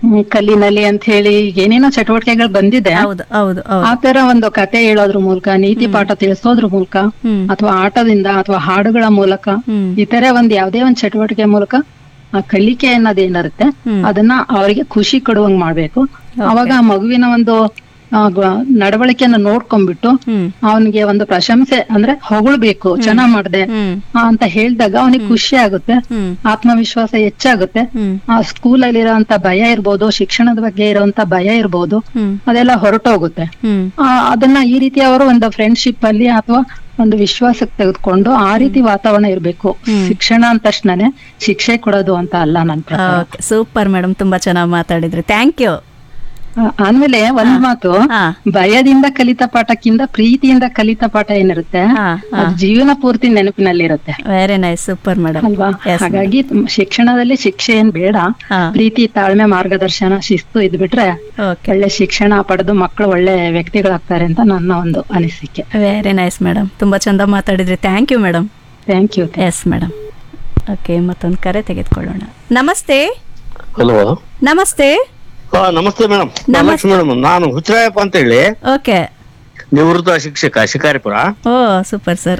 ಹ್ಮ್, ಕಲ್ಲಿನಲ್ಲಿ ಅಂತ ಹೇಳಿ ಏನೇನೋ ಚಟುವಟಿಕೆಗಳು ಬಂದಿದೆ ಹೌದು ಹೌದು ಹೌದು ಆ ತರ ಒಂದು ಕತೆ ಹೇಳೋದ್ರ ಮೂಲಕ ನೀತಿ ಪಾಠ ತಿಳಿಸೋದ್ರ ಮೂಲಕ ಅಥವಾ ಆಟದಿಂದ ಅಥವಾ ಹಾಡುಗಳ ಮೂಲಕ ಈ ತರ ಒಂದ್ ಯಾವ್ದೇ ಒಂದ್ ಚಟುವಟಿಕೆ ಮೂಲಕ ಆ ಕಲಿಕೆ ಅನ್ನೋದೇನಿರುತ್ತೆ ಅದನ್ನ ಅವರಿಗೆ ಖುಷಿ ಕೊಡುವಂಗ್ ಮಾಡ್ಬೇಕು ಅವಾಗ ಆ ಮಗುವಿನ ಒಂದು ಆ, ಗ- ನಡವಳಿಕೆಯನ್ನ ನೋಡ್ಕೊಂಡ್ಬಿಟ್ಟು ಅವನಿಗೆ ಒಂದು ಪ್ರಶಂಸೆ ಅಂದ್ರೆ ಹೊಗಳ್ಬೇಕು ಚೆನ್ನಾಗ್ ಮಾಡ್ದೆ ಆ, ಅಂತ ಹೇಳ್ದಾಗ ಅವನಿಗೆ ಖುಷಿ ಆಗುತ್ತೆ ಆತ್ಮವಿಶ್ವಾಸ ಹೆಚ್ಚಾಗುತ್ತೆ ಆ ಸ್ಕೂಲಲ್ಲಿ ಇರೋಂತ ಭಯ ಇರ್ಬೋದು ಶಿಕ್ಷಣದ ಬಗ್ಗೆ ಇರೋಂತ ಭಯ ಇರ್ಬೋದು ಅದೆಲ್ಲ ಹೊರಟೋಗುತ್ತೆ ಆ, ಅದನ್ನ ಈ ರೀತಿ ಅವರು ಒಂದು ಫ್ರೆಂಡ್ಶಿಪ್ ಅಲ್ಲಿ ಅಥವಾ ಒಂದು ವಿಶ್ವಾಸಕ್ಕೆ ತೆಗೆದುಕೊಂಡು ಆ ರೀತಿ ವಾತಾವರಣ ಇರ್ಬೇಕು ಶಿಕ್ಷಣ ಅಂದ ತಕ್ಷಣನೇ ಶಿಕ್ಷೆ ಕೊಡೋದು ಅಂತ ಅಲ್ಲ ನನ್ ಪ್ರಕಾರ ಓಕೆ ಸೂಪರ್ ಮೇಡಮ್ ತುಂಬಾ ಚೆನ್ನಾಗಿ ಮಾತಾಡಿದ್ರಿ ಥ್ಯಾಂಕ್ ಯು ಆ, ಆಮೇಲೆ ಒಂದ್ ಮಾತು ಭಯದಿಂದ ಕಲಿತ ಪಾಠಕ್ಕಿಂತ ಪ್ರೀತಿಯಿಂದ ಕಲಿತ ಪಾಠ ಏನಿರುತ್ತೆ ಅದು ಜೀವನ ಪೂರ್ತಿ ನೆನಪಿನಲ್ಲಿರುತ್ತೆ ವೆರಿ ನೈಸ್ ಸೂಪರ್ ಮೇಡಮ್ ಅಲ್ವಾ ಹಾಗಾಗಿ ಮ್, ಶಿಕ್ಷಣದಲ್ಲಿ ಶಿಕ್ಷೆ ಏನ್ ಬೇಡ ಪ್ರೀತಿ ತಾಳ್ಮೆ ಮಾರ್ಗದರ್ಶನ ಶಿಸ್ತು ಇದ್ಬಿಟ್ರೆ ಒಳ್ಳೆ ಶಿಕ್ಷಣ ಪಡೆದು ಮಕ್ಕಳು ಒಳ್ಳೆ ವ್ಯಕ್ತಿಗಳಾಗ್ತಾರೆ ಅಂತ ನನ್ನ ಒಂದು ಅನಿಸಿಕೆ ವೆರಿ ನೈಸ್ ಮೇಡಮ್ ತುಂಬಾ ಚಂದ ಮಾತಾಡಿದ್ರಿ thank you madam thank you yes madam okay ಮತ್ತೊಂದು ಕರೆ ತೆಗೆದುಕೊಳ್ಳೋಣ ನಮಸ್ತೆ ಹಲೋ ನಮಸ್ತೆ ಹಾ ನಮಸ್ತೆ ಮೇಡಮ್ ಮಹಾಲಕ್ಷ್ಮಿ ಮೇಡಮ್ ನಾನು ಹುಚ್ಚರಾಯಪ್ಪ ಅಂತ ಹೇಳಿ ಓಕೆ ನಿವೃತ್ತ ಶಿಕ್ಷಕ ಶಿಕಾರಿಪುರ ಓ ಸೂಪರ್ ಸರ್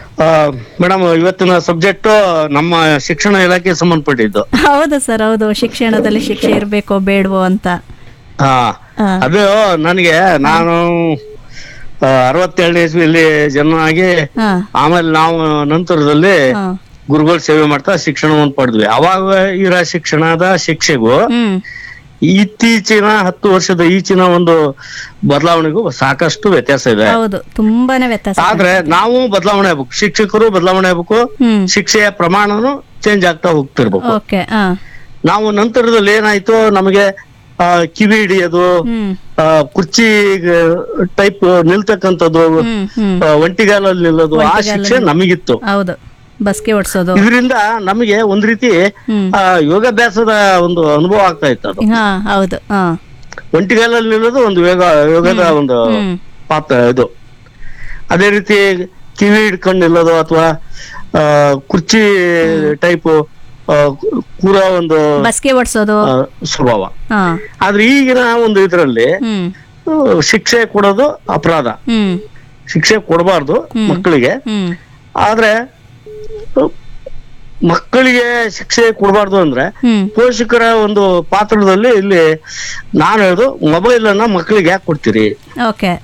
ಮೇಡಮ್ ಇವತ್ತಿನ ಸಬ್ಜೆಕ್ಟ್ ನಮ್ಮ ಶಿಕ್ಷಣ ಇಲಾಖೆಗೆ ಸಂಬಂಧಪಟ್ಟಿದ್ದು ಹೌದು ಸರ್ ಹೌದು ಶಿಕ್ಷಣದಲ್ಲಿ ಶಿಕ್ಷೆ ಇರಬೇಕೋ ಬೇಡವೋ ಅಂತ ಹಾ ಅದು ನನಗೆ ನಾನು ಆ, ಅರವತ್ತೇಳನೇ ಇಸ್ವಿಯಲ್ಲಿ ಜನ್ಮ ಆಗಿ ಹಾ ಆಮೇಲೆ ನಾವು ನಂತರದಲ್ಲಿ ಗುರುಗಳ ಸೇವೆ ಮಾಡ್ತಾ ಶಿಕ್ಷಣವನ್ನು ಪಡೆದ್ವಿ ಅವಾಗ ಇರೋ ಶಿಕ್ಷಣದ ಶಿಕ್ಷೆಗೂ ಇತ್ತೀಚಿನ ಹತ್ತು ವರ್ಷದ ಈಚಿನ ಒಂದು ಬದಲಾವಣೆಗೂ ಸಾಕಷ್ಟು ವ್ಯತ್ಯಾಸ ಇದೆ ಹೌದು ತುಂಬಾನೇ ವ್ಯತ್ಯಾಸ ಆದ್ರೆ ನಾವು ಬದಲಾವಣೆ ಆಗ್ಬೇಕು ಶಿಕ್ಷಕರು ಬದಲಾವಣೆ ಆಗ್ಬೇಕು ಶಿಕ್ಷೆಯ ಪ್ರಮಾಣನು ಚೇಂಜ್ ಆಗ್ತಾ ಹೋಗ್ತಿರ್ಬೇಕು ಓಕೆ ಹಾ ನಾವು ನಂತರದಲ್ಲಿ ಏನಾಯ್ತು ನಮಗೆ ಆ, ಕಿವಿ ಹಿಡಿಯೋದು ಆ, ಕುರ್ಚಿ ಟೈಪ್ ನಿಲ್ತಕ್ಕಂಥದ್ದು ಆ, ಒಂಟಿಗಾಲಲ್ಲಿ ನಿಲ್ಲೋದು ಆ ಒಂಟಿಗಾಲಲ್ಲಿ ಶಿಕ್ಷೆ ನಮಗಿತ್ತು ಹೌದು ಬಸ್ಗೆ ಓಡಿಸೋದು ಇದರಿಂದ ನಮಗೆ ಒಂದ್ ರೀತಿ ಆ, ಯೋಗಾಭ್ಯಾಸದ ಒಂದು ಅನುಭವ ಆಗ್ತಾ ಇತ್ತು ಅದು ಹಾ ಹೌದು ಹಾ ಒಂಟಿಗಾಲಲ್ಲಿ ನಿಲ್ಲೋದು ಒಂದು ಯೋಗ ಯೋಗದ ಒಂದು ಪಾತ್ರ ಇದು ಅದೇ ರೀತಿ ಕಿವಿ ಹಿಡ್ಕೊಂಡು ನಿಲ್ಲೋದು ಅಥವಾ ಕುರ್ಚಿ ಟೈಪ್ ಕೂರ ಒಂದು ಬಸ್ಗೆ ಓಡಿಸೋದು ಆ, ಸ್ವಭಾವ ಹಾ ಆದ್ರೆ ಈಗಿನ ಒಂದು ಇದರಲ್ಲಿ ಹ್ಮ್ ಶಿಕ್ಷೆ ಕೊಡೋದು ಅಪರಾಧ ಹ್ಮ್ ಶಿಕ್ಷೆ ಕೊಡಬಾರ್ದು ಮಕ್ಕಳಿಗೆ ಹ್ಮ್ ಆದ್ರೆ ಅಹ್, ಮಕ್ಕಳಿಗೆ ಶಿಕ್ಷೆ ಕೊಡಬಾರ್ದು ಅಂದ್ರೆ ಪೋಷಕರ ಒಂದು ಪಾತ್ರದಲ್ಲಿ ಇಲ್ಲಿ ನಾನು ಹೇಳುದು ಮೊಬೈಲ್ ಅನ್ನ ಮಕ್ಕಳಿಗೆ ಯಾಕೆ ಕೊಡ್ತೀರಿ ಓಕೆ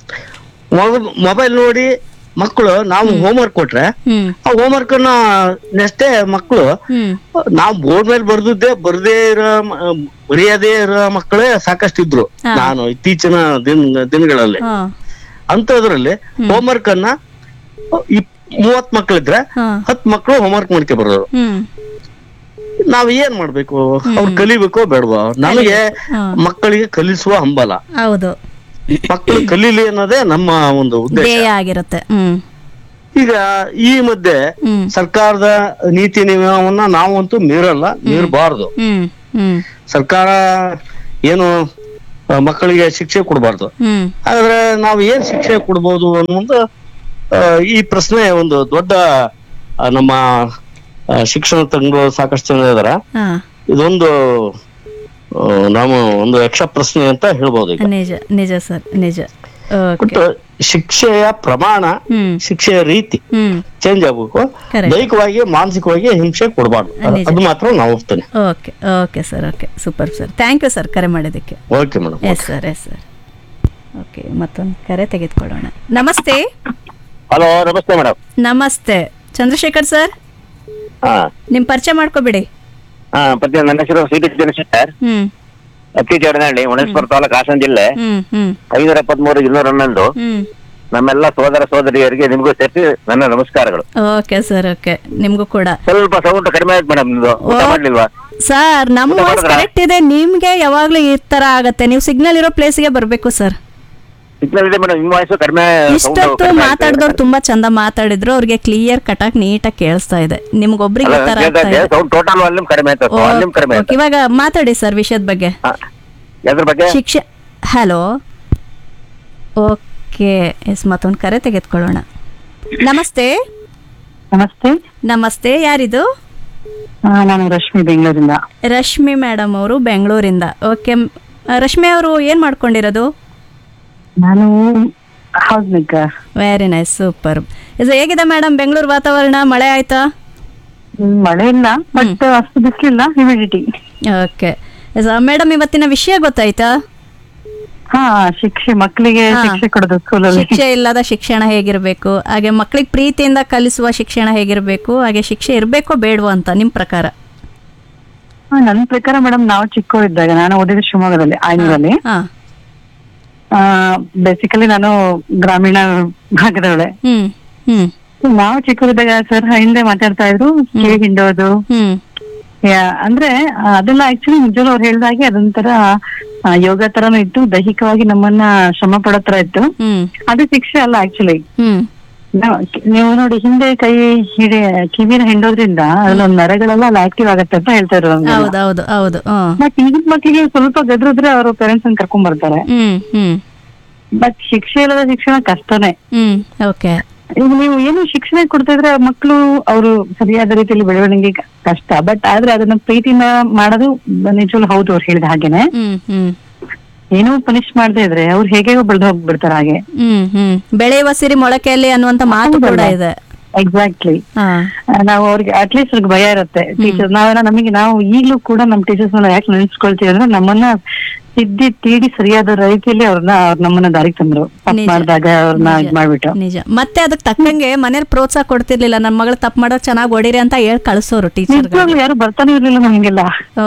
ಮೊಬೈಲ್ ನೋಡಿ ಮಕ್ಕಳು ನಾವು ಹೋಮ್ವರ್ಕ್ ಕೊಟ್ರೆ ಹ್ಮ್ ಆ ಹೋಮ್ವರ್ಕ್ ಅನ್ನ ನೆಕ್ಸ್ಟ್ ಮಕ್ಕಳು ಹ್ಮ್ ನಾವು ಬೋರ್ಡ್ ಮೇಲೆ ಬರ್ದಿದ್ದೆ ಬರ್ದೇ ಇರೋ ಮ- ಬರೆಯದೇ ಇರೋ ಮಕ್ಕಳೇ ಸಾಕಷ್ಟು ಇದ್ರು ಹಾ. ನಾನು ಇತ್ತೀಚಿನ ದಿನ ದಿನಗಳಲ್ಲಿ ಹಾ ಅಂತದ್ರಲ್ಲಿ ಹೋಮ್ವರ್ಕ್ ಅನ್ನ ಇಪ್- ಮೂವತ್ ಮಕ್ಳಿದ್ರೆ ಹತ್ ಮಕ್ಳು ಹೋಮ್ವರ್ಕ್ ಮಾಡ್ಕೆ ಬರೋದು ಹ್ಮ್ ನಾವ್ ಏನ್ ಮಾಡ್ಬೇಕು ಅವ್ರು ಕಲಿಬೇಕೋ ಬೇಡವೋ ನಮಗೆ ಮಕ್ಕಳಿಗೆ ಕಲಿಸುವ ಹಂಬಲ ಹೌದು ಮಕ್ಕಳು ಕಲೀಲಿ ಅನ್ನೋದೇ ನಮ್ಮ ಒಂದು ಉದ್ದೇಶ ಧ್ಯೇಯ ಆಗಿರುತ್ತೆ ಹ್ಮ್ ಈಗ ಈ ಮಧ್ಯೆ ಸರ್ಕಾರದ ನೀತಿ ನಿಯಮವನ್ನ ನಾವಂತೂ ಮೀರಲ್ಲ ಮೀರಬಾರ್ದು ಹ್ಮ್ ಹ್ಮ್ ಸರ್ಕಾರ ಏನು ಆ, ಮಕ್ಕಳಿಗೆ ಶಿಕ್ಷೆ ಕೊಡಬಾರ್ದು ಹ್ಮ್ ಆದ್ರೆ ನಾವು ಏನ್ ಶಿಕ್ಷೆ ಕೊಡ್ಬೋದು ಅನ್ನೋದು ಆ, ಈ ಪ್ರಶ್ನೆ ಒಂದು ದೊಡ್ಡ ಆ, ನಮ್ಮ ಆ, ಶಿಕ್ಷಣ ತಜ್ಞರು ಸಾಕಷ್ಟು ಜನ ಇದಾರೆ ಹಾ ಇದೊಂದು ಆ, ನಾವು ಒಂದು ಯಕ್ಷ ಪ್ರಶ್ನೆ ಅಂತ ಹೇಳ್ಬೋದು ಈಗ ನಿಜ ನಿಜ ಸರ್ ನಿಜ ಬಟ್ ಶಿಕ್ಷೆಯ ಪ್ರಮಾಣ ಶಿಕ್ಷೆಯ ರೀತಿ ಹ್ಮ್ ಚೇಂಜ್ ಆಗ್ಬೇಕು Correct. ದೈಹಿಕವಾಗಿ ಮಾನಸಿಕವಾಗಿ ಹಿಂಸೆ ಕೊಡಬಾರ್ದು ನಿಜ. ಅದು ಮಾತ್ರ ನಾವು ಒಪ್ತೇನೆ okay okay sir okay super sir thank you sir ಕರೆ ಮಾಡಿದ್ದಕ್ಕೆ okay madam yes sir yes sir okay ಮತ್ತೊಂದು ಕರೆ ತೆಗೆದುಕೊಳ್ಳೋಣ ನಮಸ್ತೆ ಹಲೋ ನಮಸ್ತೆ ಮೇಡಮ್ ನಮಸ್ತೆ ಚಂದ್ರಶೇಖರ್ ಸರ್ ಹಾ ನಿಮ್ ಪರಿಚಯ ಮಾಡ್ಕೋಬಿಡಿ ಹಾ ಪದ್ಯ ನನ್ನ ಹೆಸರು ಸಿ ಟಿ ಚಂದ್ರಶೇಖರ್ ಹ್ಮ್ ಅಕ್ಕಿ ಚಡನಹಳ್ಳಿ ಹುಣಸ್ಪುರ ತಾಲೂಕು ಹಾಸನ ಜಿಲ್ಲೆ ಹ್ಮ್ ಹ್ಮ್ ಐನೂರ ಎಪ್ಪತ್ಮೂರು ಇನ್ನೂರ ಹನ್ನೊಂದು ಹ್ಮ್ ನಮ್ಮೆಲ್ಲ ಸೋದರ ಸೋದರಿಯರಿಗೆ ನಿಮಗೂ ಸೇರಿಸಿ ನನ್ನ ನಮಸ್ಕಾರಗಳು ಓಕೆ ಸರ್ ಓಕೆ ನಿಮ್ಗೂ ಕೂಡ ಸ್ವಲ್ಪ ಸೌಂಡ್ ಕಡಿಮೆ ಆಯ್ತು ಮೇಡಮ್ ನಿಮ್ದು ಊಟ ಮಾಡ್ಲಿಲ್ವಾ ಸರ್ ನಮ್ಮ ಊಟ ವಾಯ್ಸ್ ಮಾಡಿದ್ರಾ? ಕರೆಕ್ಟ್ ಇದೆ ನಿಮ್ಗೆ ಯಾವಾಗ್ಲೂ ಈ ತರ ಆಗತ್ತೆ ನೀವು ಸಿಗ್ನಲ್ ಇರೋ ಪ್ಲೇಸ್ಗೆ ಬರ್ಬೇಕು ಸರ್ ಸಿಗ್ನಲ್ ಇದೆ ಮೇಡಮ್ ನಿಮ್ಮ ವಾಯ್ಸು ಕಡಿಮೆ sound ಇಷ್ಟೊತ್ತು ಕಡಿಮೆ ಆಯ್ತು. ಮಾತಾಡಿದವ್ರು ತುಂಬಾ ಚಂದ ಮಾತಾಡಿದ್ರು ಅವ್ರಿಗೆ ಕ್ಲಿಯರ್ ಕಟಾಕ್ ನೀಟಾಗಿ ಕೇಳಿಸ್ತಾ ಇದೆ ನಿಮ್ಗೊಬ್ರಿಗೆ ಈ ತರ ಆಗ್ತಾ ಇದೆ ಸೌಂಡ್ ಟೋಟಲ್ ವಾಲ್ಯೂಮ್ ಕಡಿಮೆ ಆಯ್ತು ವಾಲ್ಯೂಮ್ ಕಡಿಮೆ ಓಕೆ, ಆಯ್ತು ಇವಾಗ ಮಾತಾಡಿ ಸರ್ ವಿಷಯದ ಬಗ್ಗೆ ಯಾವ್ದ್ರ ಬಗ್ಗೆ ಶಿಕ್ಷೆ ಹಲೋ ಓಕೆ ಎಸ್ ಮತ್ತೊಂದು ಕರೆ ತೆಗೆದುಕೊಳ್ಳೋಣ ನಮಸ್ತೆ ನಮಸ್ತೆ ನಮಸ್ತೆ ಯಾರಿದು ನಾನು ರಶ್ಮಿ ಬೆಂಗಳೂರಿಂದ ರಶ್ಮಿ ಮೇಡಮ್ ಅವರು ಬೆಂಗಳೂರಿಂದ ಓಕೆ ರಶ್ಮಿ ಅವರು ಏನು ಮಾಡ್ಕೊಂಡಿರೋದು ನಾನು house maker very nice super ಇದು ಹೇಗಿದೆ ಮೇಡಮ್ ಬೆಂಗಳೂರು ವಾತಾವರಣ ಮಳೆ ಆಯ್ತಾ ಮಳೆ ಇಲ್ಲ ಬಟ್ ಅಷ್ಟು ಬಿಸಿಲಿಲ್ಲ ಹ್ಯೂಮಿಡಿಟಿ ಓಕೆ ಮೇಡಮ್ ಇವತ್ತಿನ ವಿಷಯ ಗೊತ್ತಾಯ್ತಾ ಹಾ ಶಿಕ್ಷೆ ಮಕ್ಕಳಿಗೆ ಹಾ. ಶಿಕ್ಷೆ ಕೊಡೋದು ಸ್ಕೂಲಲ್ಲಿ ಶಿಕ್ಷೆ ಇಲ್ಲದ ಶಿಕ್ಷಣ ಹೇಗಿರಬೇಕು ಹಾಗೆ ಮಕ್ಕಳಿಗೆ ಪ್ರೀತಿಯಿಂದ ಕಲಿಸುವ ಶಿಕ್ಷಣ ಹೇಗಿರಬೇಕು ಹಾಗೆ ಶಿಕ್ಷೆ ಇರಬೇಕೋ ಬೇಡವೋ ಅಂತ ನಿಮ್ಮ ಪ್ರಕಾರ ಹಾ, ನನ್ ಪ್ರಕಾರ ಮೇಡಮ್ ನಾವು ಚಿಕ್ಕವರಿದ್ದಾಗ ನಾನು ಓದಿದ್ದು ಶಿವಮೊಗ್ಗದಲ್ಲಿ ಆಯ್ನೂರಲ್ಲಿ ಹಾ ಬೇಸಿಕಲಿ ನಾನು ಗ್ರಾಮೀಣ ಭಾಗದವಳೆ ಹ್ಮ್ ಹ್ಮ್ ನಾವು ಚಿಕ್ಕವರಿದ್ದಾಗ ಸರ್ ಹಿಂದೆ ಮಾತಾಡ್ತಾ ಇದ್ರು ಕಿವಿ ಹಿಂಡೋದು ಹ್ಮ್ ಯಾ- ಅಂದ್ರೆ ಆ, ಅದೆಲ್ಲ ಆಕ್ಚುಲಿ ನಿಜವಾಗ್ಲೂ ಅವ್ರು ಹೇಳ್ದಾಗೆ ಅದೊಂಥರ ಆ, ಯೋಗ ತರನು ಇತ್ತು ದೈಹಿಕವಾಗಿ ನಮ್ಮನ್ನ ಶ್ರಮ ಪಡೋ ತರ ಇತ್ತು ಹ್ಮ್ ಅದು ಶಿಕ್ಷೆ ಅಲ್ಲ ಆಕ್ಚುಲಿ ಹ್ಮ್ ನೀವು ನೋಡಿ ಹಿಂದೆ ಕೈ ಹಿಡಿ ಕಿವಿನ ಹಿಂಡೋದ್ರಿಂದ ಅದ್ರೊಂದ್ ನರಗಳೆಲ್ಲ ಅಲ್ಲಿ ಆಕ್ಟಿವ್ ಆಗತ್ತೆ ಅಂತ ಹೇಳ್ತಾ ಇದ್ರು ಹೌದೌದು ಹೌದು ಹ್ಮ್ ಬಟ್ ಈಗಿನ ಮಕ್ಕಳಿಗೆ ಸ್ವಲ್ಪ ಗದ್ರಿದ್ರೆ ಅವರು ಪೇರೆಂಟ್ಸ್ ಅನ್ನ ಕರ್ಕೊಂಡ್ ಬರ್ತಾರೆ ಹ್ಮ್ ಹ್ಮ್ ಬಟ್ ಶಿಕ್ಷೆ ಇಲ್ಲದ ಶಿಕ್ಷಣ ಕಷ್ಟನೇ ಹ್ಮ್ ಓಕೆ ಈಗ ನೀವು ಏನು ಶಿಕ್ಷಣ ಕೊಡ್ತಾ ಇದ್ರೆ ಮಕ್ಕಳು ಅವರು ಸರಿಯಾದ ರೀತಿಯಲ್ಲಿ ಬೆಳವಣಿಗೆ ಕ- ಕಷ್ಟ ಬಟ್ ಆದ್ರೆ ಅದನ್ನ ಪ್ರೀತಿಯಿಂದ ಮಾಡೋದು ನಿಜವಾಗ್ಲೂ ಹೌದು ಅವ್ರು ಹೇಳಿದ ಹಾಗೇನೆ ಹ್ಮ್ ಹ್ಮ್ ಏನೂ ಪನಿಷ್ ಮಾಡದೇ ಇದ್ರೆ ಅವ್ರು ಹೇಗೆ ಬೆಳೆದು ಹೋಗ್ಬಿಡ್ತಾರೆ ಹಾಗೆ ಹ್ಮ್ ಹ್ಮ್ ಬೆಳೆಯುವ ಸಿರಿ ಮೊಳಕೆಯಲ್ಲಿ ಅನ್ನುವಂತ ಮಾತು ಕೂಡ ಇದೆ ಎಕ್ಸಾಕ್ಟ್ಲಿ ಹಾ ನಾವು ಅವ್ರಿಗೆ ಅಟ್ಲೀಸ್ಟ್ ಅವ್ರಿಗೆ ಭಯ ಇರುತ್ತೆ ಟೀಚರ್ ನಾವೆಲ್ಲ ನಮಗೆ ನಾವು ಈಗ್ಲೂ ಕೂಡ ನಮ್ ಟೀಚರ್ಸ್ ಯಾಕೆ ನೆನ್ಸ್ಕೊಳ್ತೀವಿ ಅಂದ್ರೆ ನಮ್ಮನ್ನ ತಿದ್ದಿ ತೀಡಿ ಸರಿಯಾದ ರೀತಿಯಲ್ಲಿ ಅವ್ರನ್ನ ಅವ್ರ ನಮ್ಮನ್ನ ದಾರಿಗೆ ತಂದ್ರು ತಪ್ಪು ನಿಜ. ಮಾಡಿದಾಗ ಅವ್ರನ್ನ ಇದ್ ಮಾಡ್ಬಿಟ್ಟು ನಿಜ ಮತ್ತೆ ಅದಕ್ಕೆ ತಕ್ಕಂಗೆ ಮನೇಲಿ ಪ್ರೋತ್ಸಾಹ ಕೊಡ್ತಿರ್ಲಿಲ್ಲ ನನ್ನ ಮಗಳು ತಪ್ಪು ಮಾಡೋದು ಚೆನ್ನಾಗಿ ಹೊಡೀರಿ ಅಂತ ಹೇಳಿ ಕಳ್ಸೋರು ಟೀಚರ್ ನಿಜವಾಗ್ಲೂ ಯಾರು ಬರ್ತಾನೆ ಇರ್ಲಿಲ್ಲ ನಮ್ಗೆಲ್ಲ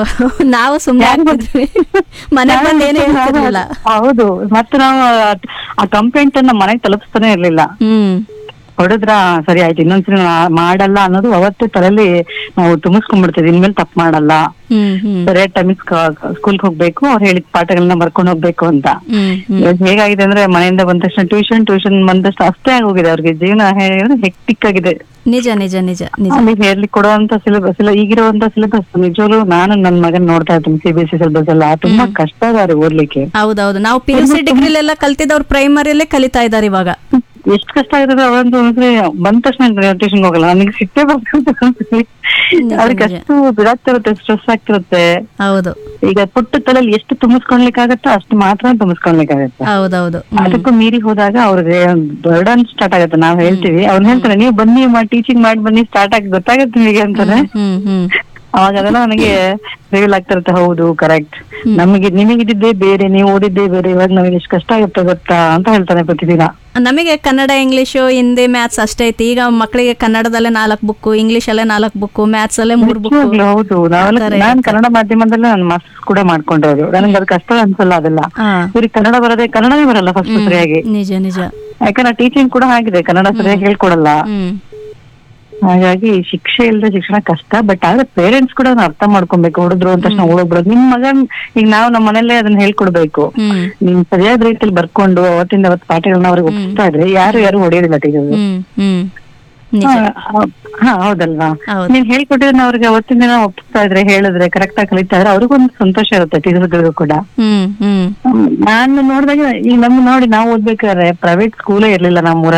ನಾವು ಸುಮ್ಮನೆ ಆಗ್ತಿದ್ವಿ ಮನೆ ಬಂದು ಏನು ಹೇಳ್ತಿರ್ಲಿಲ್ಲ ಹೌದು ಮತ್ತೆ ನಾವು ಆ- ಆ ಕಂಪ್ಲೇಂಟ್ ಅನ್ನ ಮನೆಗೆ ತಲುಪಿಸ್ತಾನೆ ಇರ್ಲಿಲ್ಲ ಹ್ಮ್ ಹೊಡೆದ್ರ ಸರಿ ಆಯ್ತು ಇನ್ನೊಂದ್ಸರಿ ನಾ- ಮಾಡಲ್ಲ ಅನ್ನೋದು ಅವತ್ತೇ ತಲೆಯಲ್ಲಿ ನಾವು ತುಂಬಿಸ್ಕೊಂಡ್ಬಿಡ್ತೀವಿ ಇನ್ಮೇಲೆ ತಪ್ಪು ಮಾಡಲ್ಲ ಹ್ಮ್ ಹ್ಮ್ ಸರಿಯಾದ ಟೈಮಿಗೆ ಸ್ಕೂಲ್ಗೆ ಹೋಗ್ಬೇಕು ಅವ್ರು ಹೇಳಿದ ಪಾಠಗಳನ್ನ ಬರ್ಕೊಂಡು ಹೋಗ್ಬೇಕು ಅಂತ ಹ್ಮ್ ಹ್ಮ್ ಇವಾಗ ಹೇಗಾಗಿದೆ ಅಂದ್ರೆ ಮನೆಯಿಂದ ಬಂದ ತಕ್ಷಣ ಟ್ಯೂಷನ್ ಟ್ಯೂಷನ್ ಬಂದಷ್ಟು ಅಷ್ಟೇ ಆಗೋಗಿದೆ ಅವ್ರಿಗೆ ಜೀವನ ಹೇಳಿದ್ರೆ ಹೆಕ್ಟಿಕ್ ಆಗಿದೆ ನಿಜ ನಿಜ ನಿಜ ನಿಜ ಅಲ್ಲಿ ಹೇರ್ಲಿ ಕೊಡುವಂತ ಸಿಲೆಬಸ್ ಇಲ್ಲ ಈಗಿರುವಂತ ಸಿಲೆಬಸ್ ನಿಜವಾಗ್ಲೂ ನಾನು ನನ್ ಮಗನ್ ನೋಡ್ತಾ ಇರ್ತೀನಿ C B S C syllabus ಎಲ್ಲ ತುಂಬಾ ಕಷ್ಟ ಅದಾರೆ ಓದ್ಲಿಕ್ಕೆ ಹೌದೌದು ನಾವು ಪಿ ಯು ಸಿ ಡಿಗ್ರಿಲೆಲ್ಲ ಕಲ್ತಿದ್ದವ್ರು ಪ್ರೈಮರಿಯಲ್ಲೇ ಕಲಿತಾ ಇದಾರೆ ಇವಾಗ ಎಷ್ಟ್ ಕಷ್ಟ ಆಗಿರೋದು ಅವರಂತೂ ಒಂದ್ಸರಿ ಬಂದ ತಕ್ಷಣ ಟ್ಯೂಷನ್ ಹೋಗಲ್ಲ ನನಗೆ ಸಿಟ್ಟೆ ಬರ್ತದೆ ಅವ್ರಿಗೆ ಅಷ್ಟು ಬಿಡಾಗ್ತಿರುತ್ತೆ ಸ್ಟ್ರೆಸ್ ಆಗ್ತಿರುತ್ತೆ ಹೌದು ಈಗ ಪುಟ್ಟ ತಲೆಯಲ್ಲಿ ಎಷ್ಟು ತುಂಬಿಸ್ಕೊಳ್ಲಿಕ್ಕಾಗತ್ತೋ ಅಷ್ಟು ಮಾತ್ರ ತುಂಬಿಸ್ಕೊಳ್ಲಿಕ್ಕಾಗತ್ತೆ ಹೌದೌದು ಅದಕ್ಕೂ ಮೀರಿ ಹೋದಾಗ ಅವ್ರಿಗೆ ಬರ್ಡನ್ ಸ್ಟಾರ್ಟ್ ಆಗತ್ತೆ ನಾವ್ ಹೇಳ್ತೀವಿ ಅವ್ರು ಹೇಳ್ತಾರೆ ನೀವು ಬನ್ನಿ ಟೀಚಿಂಗ್ ಮಾಡಿ ಬನ್ನಿ ಸ್ಟಾರ್ಟ್ ಆಗಿ ಗೊತ್ತಾಗತ್ತೆ ನಿಮಗೆ ಅಂತಾರೆ ಹ್ಮ್ ಹ್ಮ್ ಅವಾಗ ಅದೆಲ್ಲ ನನಗೆ ರಿವೀಲ್ ಆಗ್ತಿರುತ್ತೆ ಹೌದು ಕರೆಕ್ಟ್ ನಮಗೆ ನಿಮಗಿದ್ದೇ ಬೇರೆ ನೀವು ಓದಿದ್ದೇ ಬೇರೆ ಇವಾಗ ನಮಗೆ ಎಷ್ಟು ಕಷ್ಟ ಆಗುತ್ತೆ ಗೊತ್ತಾ ಅಂತ ಹೇಳ್ತಾನೆ ಪ್ರತಿದಿನ ನಮಗೆ ಕನ್ನಡ ಇಂಗ್ಲಿಷು ಹಿಂದಿ ಮ್ಯಾಥ್ಸ್ ಅಷ್ಟೇ ಐತಿ ಈಗ ಮಕ್ಕಳಿಗೆ ಕನ್ನಡದಲ್ಲೇ ನಾಲ್ಕು ಬುಕ್ಕು ಇಂಗ್ಲಿಷಲ್ಲೇ ನಾಲ್ಕು ಬುಕ್ಕು ಮ್ಯಾಥ್ಸ್ ಅಲ್ಲೇ ಮೂರು ಬುಕ್ಕು ನಿಜವಾಗ್ಲೂ ಹೌದು ನಾವೆಲ್ಲ ನಾನ್ ಕನ್ನಡ ಮಾಧ್ಯಮದಲ್ಲೇ ನಾನು ಮಾಸ್ಟರ್ಸ್ ಕೂಡ ಮಾಡ್ಕೊಂಡಿರೋದು ನನಗೆ ಅದು ಕಷ್ಟ ಅನ್ಸಲ್ಲ ಅದೆಲ್ಲ ಇವ್ರಿಗೆ ಕನ್ನಡ ಬರೋದೇ ಕನ್ನಡನೇ ಬರಲ್ಲ ಫಸ್ಟ್ ಸರಿಯಾಗಿ ನಿಜ ನಿಜ ಯಾಕಂದ್ರೆ ಟೀಚಿಂಗ್ ಕೂಡ ಆಗಿದೆ ಕನ್ನಡ ಸರಿಯಾಗಿ ಹೇಳ್ಕೊಡಲ್ಲ ಹ್ಮ್ ಹಾಗಾಗಿ ಶಿಕ್ಷೆ ಇಲ್ಲದೆ ಶಿಕ್ಷಣ ಕಷ್ಟ ಬಟ್ ಆದ್ರೆ ಪೇರೆಂಟ್ಸ್ ಕೂಡ ಅದನ್ನ ಅರ್ಥ ಮಾಡ್ಕೊಬೇಕು ಹುಡುಗ್ರು ಅಂತ ತಕ್ಷಣ ಓಡೋಗ್ಬಿಡೋದು ನಿಮ್ ಮಗನ್ ಈಗ ನಾವು ನಮ್ಮ ಮನೇಲೆ ಅದನ್ನ ಹೇಳ್ಕೊಡ್ಬೇಕು ಹ್ಮ್ ನಿಮ್ ಸರಿಯಾದ ರೀತಿಯಲ್ಲಿ ಬರ್ಕೊಂಡು ಅವತ್ತಿಂದ ಅವತ್ತು ಪಾಠಗಳನ್ನ ಅವ್ರಿಗೆ ಒಪ್ಪಿಸ್ತಾ ಇದ್ರೆ ಯಾರು ಯಾರು ಹೊಡೆಯೋದಿಲ್ಲ ಟೀಚರ್ ಹ್ಮ್ ಹ್ಮ್ ನಿಜ ಹಾ ಹೌದಲ್ವಾ ಹೌದು. ನೀವ್ ಹೇಳ್ಕೊಟ್ಟಿದ್ರೆ ಅವ್ರಿಗೆ ಅವತ್ತಿನ ದಿನ ಒಪ್ಪಿಸ್ತಾ ಇದ್ರೆ ಹೇಳಿದ್ರೆ ಕರೆಕ್ಟ್ ಆಗಿ ಕಲಿತಾ ಇದ್ರೆ ಅವ್ರಿಗೊಂದು ಸಂತೋಷ ಇರುತ್ತೆ ಟೀಚರ್ಗಳಿಗೂ ಕೂಡ ಹ್ಮ್ ಹ್ಮ್ ನಾನು ನೋಡಿದಾಗ ಈಗ ನಮ್ ನೋಡಿ ನಾವು ಓದ್ಬೇಕಾದ್ರೆ ಪ್ರೈವೇಟ್ ಸ್ಕೂಲೇ ಇರ್ಲಿಲ್ಲ ನಮ್ಮ